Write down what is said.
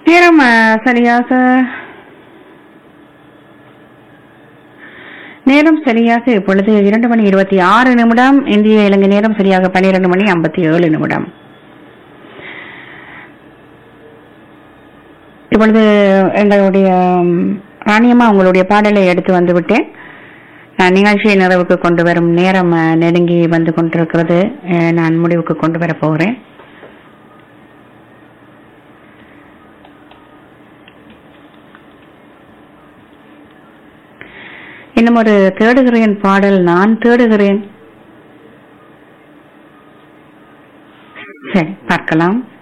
நேரம் அஹ், சரியாக நேரம் சரியாக இப்பொழுது இரண்டு மணி இருபத்தி ஆறு நிமிடம் இந்திய இலங்கை நேரம் சரியாக பன்னிரண்டு மணி ஐம்பத்தி ஏழு நிமிடம் இப்பொழுது எங்களுடைய ம், ராணியம்மா உங்களுடைய பாடலை எடுத்து வந்து விட்டேன் நான் நிகழ்ச்சியை நிறைவுக்கு கொண்டு வரும் நேரம் அஹ், நெருங்கி வந்து கொண்டிருக்கிறது அஹ், நான் முடிவுக்கு கொண்டு வரப் போகிறேன் இன்னும் ஒரு தேடுகிறேன் பாடல் நான் தேடுகிறேன் சரி பார்க்கலாம்